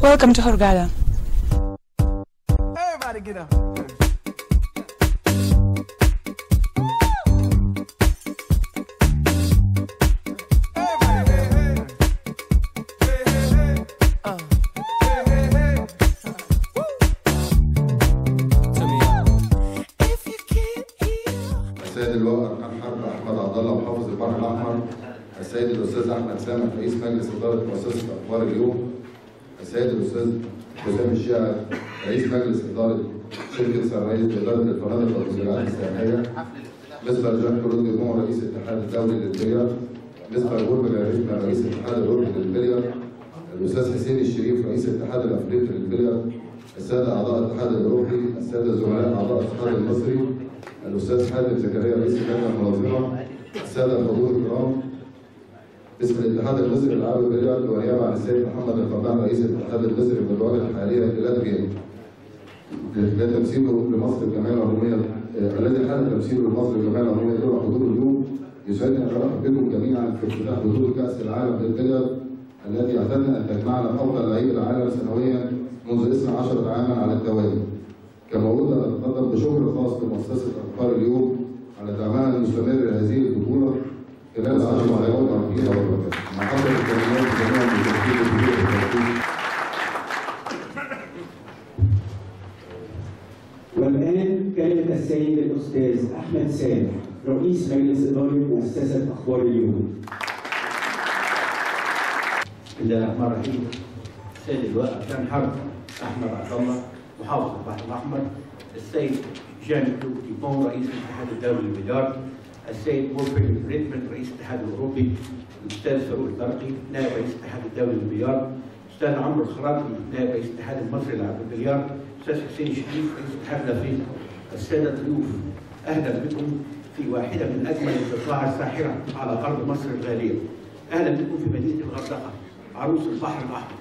Welcome to Hurghada. Everybody get up. Everybody, hey, hey. Hey, hey, hey. Uh. Hey, hey, hey. Woo. Turn me up. If you can't hear. السيد اللواء أركان حرب أحمد عبد الله محافظ البحر الأحمر السيد الأستاذ أحمد سامح رئيس مجلس إدارة مؤسسة أخبار اليوم السيد الأستاذ حسام الشاعر رئيس مجلس إدارة شركة سرايز لإدارة الفنادق والمزارعات السياحية مستر جان كلود جمهور رئيس الاتحاد الدولي للبلياردو مستر غرب العريفنا رئيس الاتحاد الأوروبي للبلياردو الأستاذ حسين الشريف رئيس الاتحاد الأفريقي للبلياردو السادة أعضاء الاتحاد الأوروبي السادة زملاء أعضاء الاتحاد المصري الأستاذ حاتم زكريا رئيس اللجنة المنظمة السادة الحضور الكرام باسم الاتحاد المصري للألعاب البلياردو ونيابة عن السيد محمد القطان رئيس الاتحاد المصري في الدول الحالية للأدوية لتمثيله لمصر الجمعية العمومية آه، الذي حدث تمثيله لمصر الجمعية العمومية دون حضور اليوم يسعدني أن أرحب بكم جميعا في افتتاح بطولة كأس العالم للبلياردو التي اعتدنا أن تجمعنا أفضل لاعبي العالم سنويا منذ 12 عاما على التوالي. كما أود أن أتقدم بشكر خاص لمؤسسة أخبار اليوم على دعمها المستمر لهذه البطولة خلال العشر سنوات فيها وبركاته. مع حضرة الكلمات جميعا بترتيب البطولة بالتوفيق. والآن كلمة السيد الأستاذ أحمد سامح رئيس مجلس إدارة مؤسسة أخبار اليوم. بسم الله الرحمن الرحيم السيد اللواء أركان حرب أحمد عبد الله محافظ البحر الأحمر السيد جان كلوب تيبون رئيس الاتحاد الدولي للبلياردو السيد مورفيل ريتمن رئيس الاتحاد الأوروبي الأستاذ فاروق البرقي نائب رئيس الاتحاد الدولي للبلياردو الأستاذ عمرو الخراطي نائب رئيس الاتحاد المصري للألعاب البلياردو الأستاذ حسين شريف رئيس الاتحاد الأفريقي السادة الضيوف أهلا بكم في واحدة من أجمل البقاع الساحرة على أرض مصر الغالية أهلا بكم في مدينة الغردقة عروس البحر الأحمر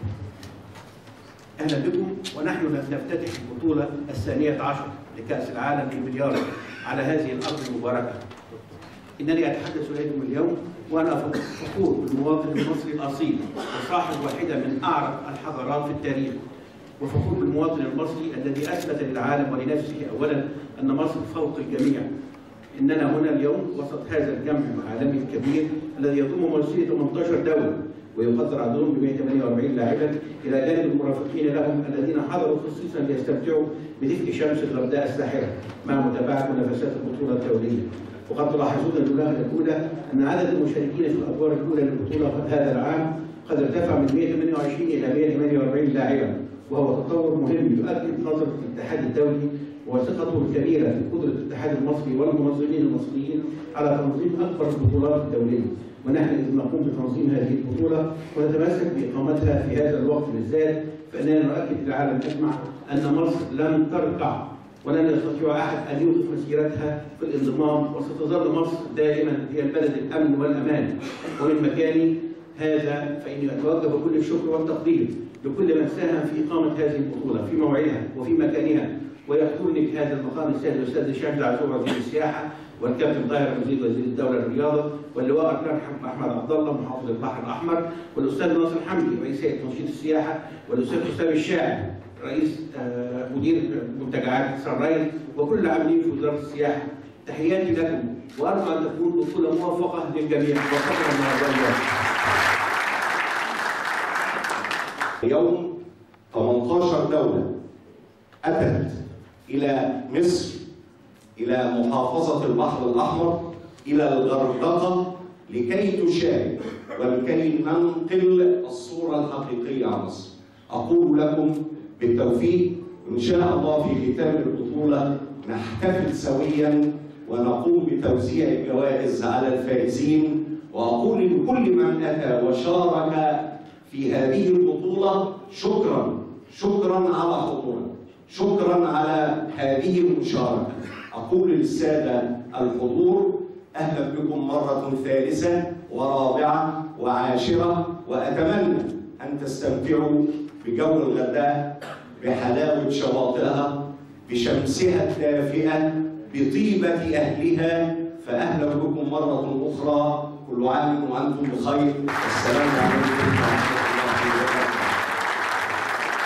أهلا بكم ونحن نفتتح البطولة الثانية عشر لكأس العالم للبلياردو على هذه الأرض المباركة إنني أتحدث إليكم اليوم وأنا فخور بالمواطن المصري الأصيل وصاحب واحدة من أعرق الحضارات في التاريخ وفخور بالمواطن المصري الذي أثبت للعالم ولنفسه أولا أن مصر فوق الجميع إننا هنا اليوم وسط هذا الجمع العالمي الكبير الذي يضم مصري 18 دولة ويقدر عددهم ب 148 لاعبا الى جانب المرافقين لهم الذين حضروا خصيصا ليستمتعوا بدفء شمس الغرداء الساحره مع متابعه منافسات البطوله الدوليه. وقد تلاحظون الجمله الاولى ان عدد المشاركين في الادوار الاولى للبطوله هذا العام قد ارتفع من 128 الى 148 لاعبا وهو تطور مهم يؤكد نظره الاتحاد الدولي وثقته الكبيره في قدره الاتحاد المصري والمنظمين المصريين على تنظيم اكبر البطولات الدوليه ونحن إذ نقوم بتنظيم هذه البطولة ونتمسك بإقامتها في هذا الوقت بالذات فإننا نؤكد للعالم أجمع أن مصر لن تركع ولن يستطيع أحد أن يوقف مسيرتها في الانضمام وستظل مصر دائما هي البلد الأمن والأمان ومن مكاني هذا فإني أتوجه بكل الشكر والتقدير لكل من ساهم في إقامة هذه البطولة في موعدها وفي مكانها ويحضرني في هذا المقام السيد الأستاذ الشاهد العزوم وزير السياحة والكابتن طاهر وزير وزير الدوله للرياضه واللواء اركان احمد عبد الله محافظ البحر الاحمر والاستاذ ناصر حمدي رئيس هيئه تنشيط السياحه والاستاذ حسام الشاعر رئيس آه، مدير منتجعات سرايز وكل العاملين في وزاره السياحه تحياتي لكم وارجو ان تكون بطوله موفقه للجميع وشكرا لهذا يوم 18 دولة أتت إلى مصر إلى محافظة البحر الأحمر إلى الغردقة لكي تشارك ولكي ننقل الصورة الحقيقية عن مصر أقول لكم بالتوفيق إن شاء الله في ختام البطولة نحتفل سويا ونقوم بتوزيع الجوائز على الفائزين وأقول لكل من أتى وشارك في هذه البطولة شكرا شكرا على حضورك شكرا على هذه المشاركة أقول للسادة الحضور أهلا بكم مرة ثالثة ورابعة وعاشرة وأتمنى أن تستمتعوا بجو الغردقة بحلاوة شواطئها بشمسها الدافئة بطيبة أهلها فأهلا بكم مرة أخرى كل عام وأنتم بخير السلام عليكم ورحمة الله وبركاته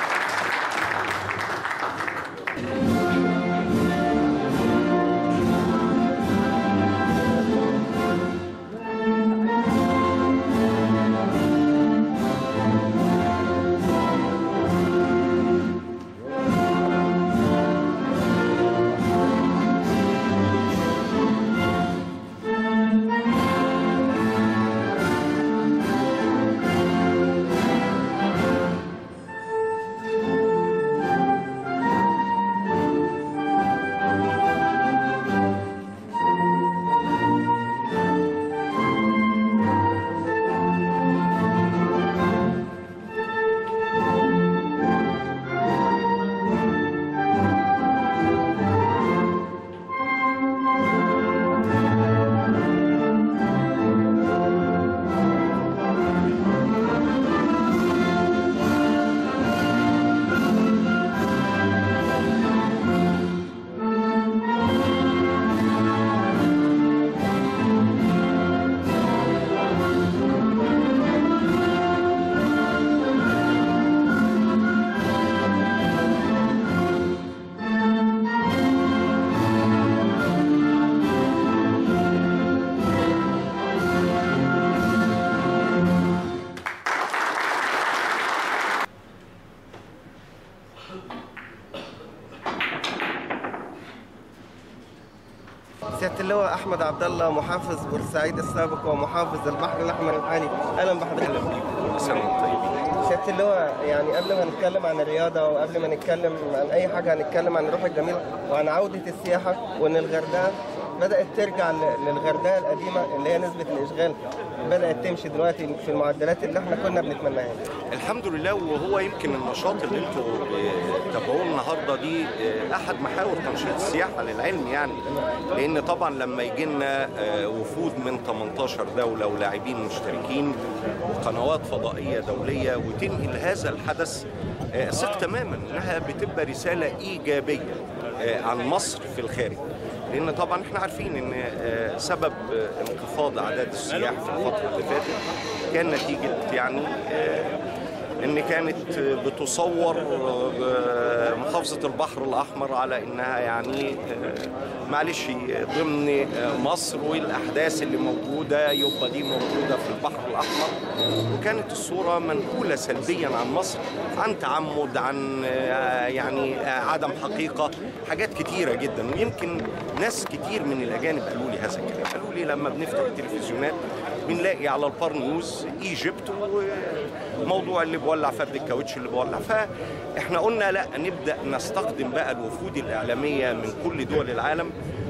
احمد عبد الله محافظ بورسعيد السابق ومحافظ البحر الاحمر الحالي اهلا بحضرتك كل سنه وانتم طيبين سياده اللواء يعني قبل ما نتكلم عن الرياضه وقبل ما نتكلم عن اي حاجه هنتكلم عن الروح الجميله وعن عوده السياحه وان الغردقه بدات ترجع ل- للغردقه القديمه اللي هي نسبه الاشغال بدات تمشي دلوقتي في المعدلات اللي احنا كنا بنتمناها الحمد لله وهو يمكن النشاط اللي انتوا بتتابعوه النهارده دي آه، احد محاور تنشيط السياحه للعلم يعني لان طبعا لما يجي لنا آه، وفود من 18 دوله ولاعبين مشتركين وقنوات فضائيه دوليه وتنقل هذا الحدث آه، ثق تماما انها بتبقى رساله ايجابيه آه، عن مصر في الخارج لان طبعا احنا عارفين ان آه، سبب آه، انخفاض اعداد السياح في الفتره اللي فاتت كان نتيجه يعني آه، ان كانت بتصور آه، محافظه البحر الاحمر على انها يعني آه، معلش ضمن آه، مصر والاحداث اللي موجوده يبقى دي موجوده في البحر الاحمر وكانت الصوره منقوله سلبيا عن مصر عن تعمد عن آه، يعني آه، عدم حقيقه حاجات كتيره جدا ويمكن ناس كتير من الاجانب قالوا لي هذا الكلام قالوا لي لما بنفتح التلفزيونات بنلاقي على البار نيوز ايجيبت وموضوع اللي بولع فرد الكاوتش اللي بولع فاحنا قلنا لا نبدا نستخدم بقى الوفود الاعلاميه من كل دول العالم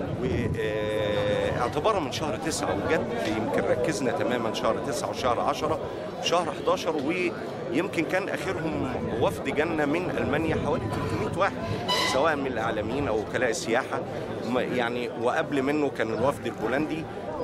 واعتبارا من شهر تسعة وجد يمكن ركزنا تماما شهر تسعة وشهر عشرة وشهر 11 ويمكن كان اخرهم وفد جنة من المانيا حوالي 300 واحد سواء من الاعلاميين او وكلاء السياحه م- يعني وقبل منه كان الوفد البولندي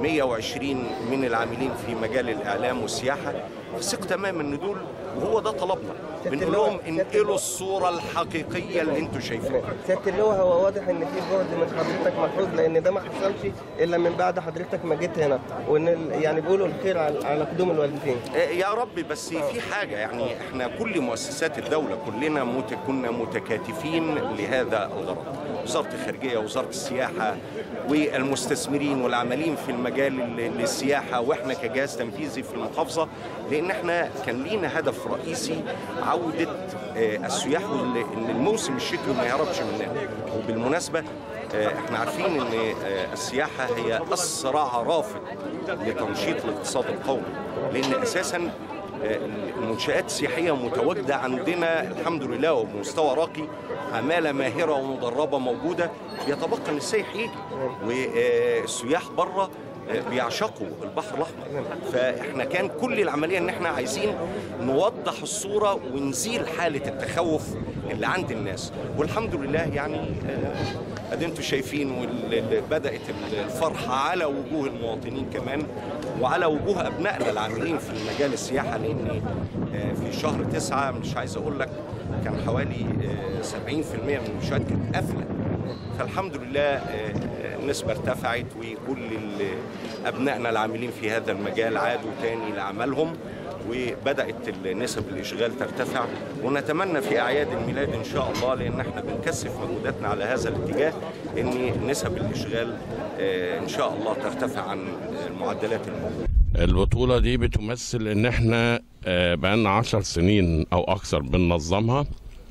120 من العاملين في مجال الاعلام والسياحه ثق تماما ان دول وهو ده طلبنا بنقول لهم انقلوا الصوره الحقيقيه اللي انتم شايفينها سياده اللواء هو واضح ان في جهد من حضرتك ملحوظ لان ده ما حصلش الا من بعد حضرتك ما جيت هنا وان ال- يعني بيقولوا الخير على على قدوم الوالدين يا رب بس في حاجة يعني احنا كل مؤسسات الدولة كلنا مت... كنا متكاتفين لهذا الغرض وزارة الخارجية وزارة السياحة والمستثمرين والعاملين في المجال ال- للسياحة واحنا كجهاز تنفيذي في المحافظة لان احنا كان لينا هدف رئيسي عودة آه، السياح وال- ان الموسم الشتوي ما يهربش مننا وبالمناسبة آه، احنا عارفين ان آه، السياحة هي اسرع رافد لتنشيط الاقتصاد القومي لان اساسا آه، المنشآت السياحية متواجدة عندنا الحمد لله وبمستوى راقي عمالة ماهرة ومدربة موجودة يتبقى ان السياح يجي والسياح بره بيعشقوا البحر الاحمر فاحنا كان كل العمليه ان احنا عايزين نوضح الصوره ونزيل حاله التخوف اللي عند الناس والحمد لله يعني آه، ادي انتم شايفين وال- بدات الفرحه على وجوه المواطنين كمان وعلى وجوه ابنائنا العاملين في مجال السياحه لان آه، في شهر تسعة مش عايز اقول لك كان حوالي آه، 70% من المنشآت كانت قافله فالحمد لله آه، النسبة ارتفعت وكل ال- أبنائنا العاملين في هذا المجال عادوا تاني لعملهم وبدأت نسب الإشغال ترتفع ونتمنى في أعياد الميلاد إن شاء الله لأن احنا بنكثف مجهوداتنا على هذا الاتجاه إن نسب الإشغال آه، إن شاء الله ترتفع عن المعدلات الموجودة البطولة دي بتمثل إن إحنا آه، بقالنا عشر سنين أو أكثر بننظمها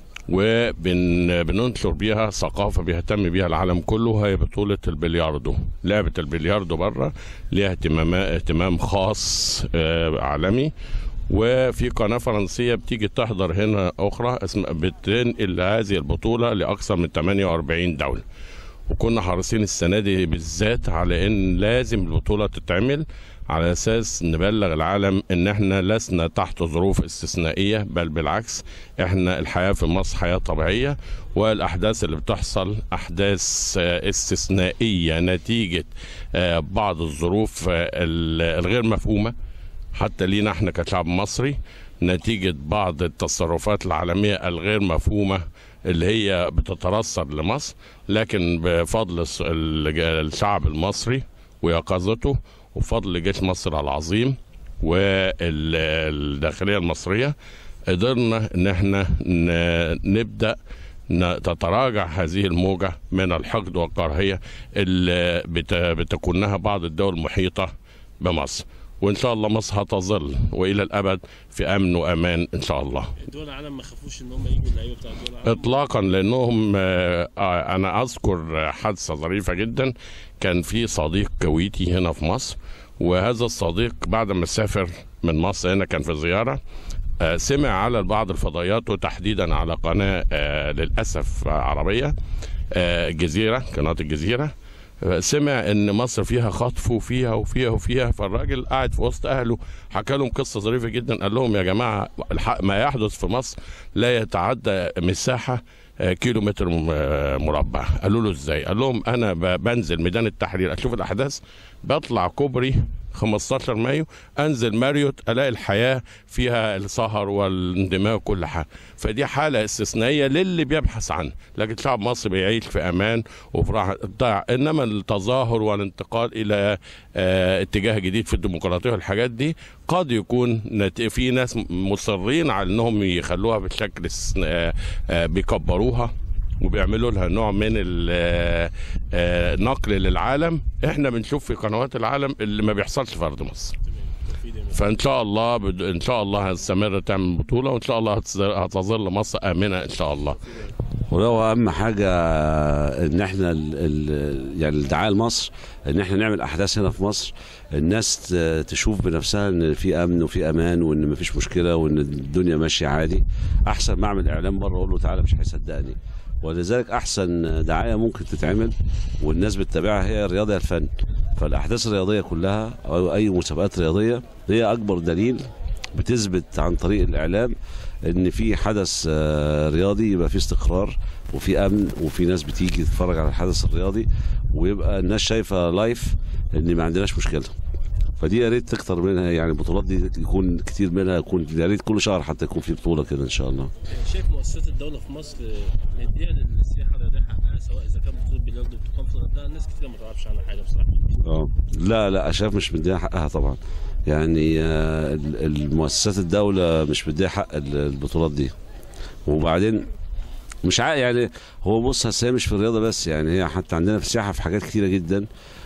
وبننشر بيها ثقافة بيهتم بيها العالم كله هي بطولة البلياردو لعبة البلياردو بره ليها اهتمام اهتمام خاص آه، عالمي وفي قناة فرنسية بتيجي تحضر هنا أخرى اسم بتنقل هذه البطولة لأكثر من 48 دولة وكنا حريصين السنة دي بالذات على إن لازم البطولة تتعمل على أساس نبلغ العالم إن إحنا لسنا تحت ظروف استثنائية بل بالعكس إحنا الحياة في مصر حياة طبيعية والأحداث اللي بتحصل أحداث آه، استثنائية نتيجة آه، بعض الظروف آه، ال- الغير مفهومة حتى لينا احنا كشعب مصري نتيجة بعض التصرفات العالمية الغير مفهومة اللي هي بتترصد لمصر لكن بفضل الس- الج- الشعب المصري ويقظته وفضل جيش مصر العظيم والداخلية المصرية قدرنا ان احنا ن- نبدأ ن- تتراجع هذه الموجة من الحقد والكراهية اللي بت- بتكونها بعض الدول المحيطة بمصر وان شاء الله مصر هتظل والى الابد في امن وامان ان شاء الله دول العالم ما خافوش ان هم يجوا اللعيبه بتاع دول العالم اطلاقا لانهم آه، آه، انا اذكر حادثه ظريفه جدا كان في صديق كويتي هنا في مصر وهذا الصديق بعد ما سافر من مصر هنا كان في زياره آه، سمع على بعض الفضائيات وتحديدا على قناه آه، للاسف آه، عربيه آه، الجزيره قناه الجزيره آه، سمع ان مصر فيها خطف وفيها وفيها وفيها فالراجل قاعد في وسط اهله حكى لهم قصه ظريفه جدا قال لهم يا جماعه الحق ما يحدث في مصر لا يتعدى مساحه آه، كيلو متر م- آه، مربع قالوا له ازاي قال لهم انا ب- بنزل ميدان التحرير اشوف الاحداث بطلع كوبري 15 مايو انزل ماريوت الاقي الحياه فيها السهر والاندماج وكل حاجه فدي حاله استثنائيه للي بيبحث عنها لكن شعب مصر بيعيش في امان وفي راحه ضاع. انما التظاهر والانتقال الى آه، اتجاه جديد في الديمقراطيه والحاجات دي قد يكون نت- في ناس مصرين على انهم يخلوها بالشكل الس- آه، آه، بيكبروها وبيعملوا لها نوع من ال- آه، نقل للعالم احنا بنشوف في قنوات العالم اللي ما بيحصلش في ارض مصر فان شاء الله بد- ان شاء الله هتستمر تعمل بطوله وان شاء الله هتز- هتظل مصر امنه ان شاء الله ولو اهم حاجه ان احنا ال ال يعني الدعايه لمصر ان احنا نعمل احداث هنا في مصر الناس ت- تشوف بنفسها ان في امن وفي امان وان مفيش مشكله وان الدنيا ماشيه عادي احسن ما اعمل اعلان مره اقول له تعالى مش هيصدقني ولذلك احسن دعايه ممكن تتعمل والناس بتتابعها هي الرياضه الفن فالاحداث الرياضيه كلها او اي مسابقات رياضيه هي اكبر دليل بتثبت عن طريق الاعلام ان في حدث آه، رياضي يبقى في استقرار وفي امن وفي ناس بتيجي تتفرج على الحدث الرياضي ويبقى الناس شايفه لايف ان ما عندناش مشكله فدي يا ريت تكتر منها يعني البطولات دي يكون كتير منها يكون يا ريت كل شهر حتى يكون في بطوله كده ان شاء الله شايف مؤسسات الدوله في مصر مديه للسياحه الرياضيه حقها سواء اذا كان بطوله بلياردو بتقام في الغردقه ناس كتير ما تعرفش عنها حاجه بصراحه اه لا لا شايف مش مديها حقها طبعا يعني آه، ال- المؤسسات الدولة مش مديها حق ال- البطولات دي وبعدين مش عا يعني هو بص أصل هي مش في الرياضة بس يعني هي حتى عندنا في السياحة في حاجات كتيرة جدا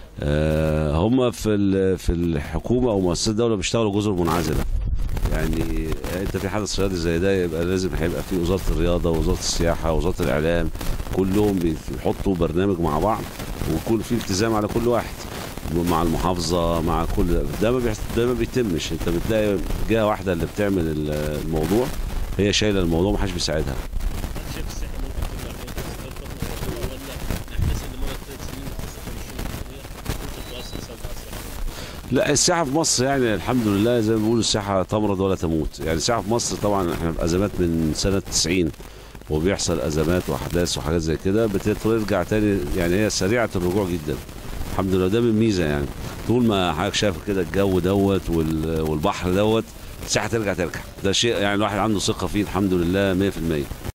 آه، هم في ال- في الحكومة أو مؤسسات الدولة بيشتغلوا جزر منعزلة يعني انت في حدث رياضي زي ده يبقى لازم هيبقى في وزاره الرياضه ووزاره السياحه ووزاره الاعلام كلهم بيحطوا برنامج مع بعض ويكون في التزام على كل واحد مع المحافظه مع كل ده ما بيحت... ده ما بيتمش انت بتلاقي جهه واحده اللي بتعمل ال- الموضوع هي شايله الموضوع ومحدش بيساعدها هل شايف السياحه ممكن ترجع تاني تستقر فتره قصيره ولا الاحداث اللي مرت ثلاث سنين وتسع ممكن تؤثر سلبا على السياحه؟ لا السياحه في مصر يعني الحمد لله زي ما بيقولوا السياحه تمرض ولا تموت يعني السياحه في مصر طبعا احنا في ازمات من سنه 90 وبيحصل ازمات واحداث وحاجات زي كده بترجع تاني يعني هي سريعه الرجوع جدا الحمد لله ده من ميزه يعني طول ما حضرتك شايف كده الجو دوت وال- والبحر دوت السياحه ترجع ترجع ده شيء يعني الواحد عنده ثقه فيه الحمد لله 100%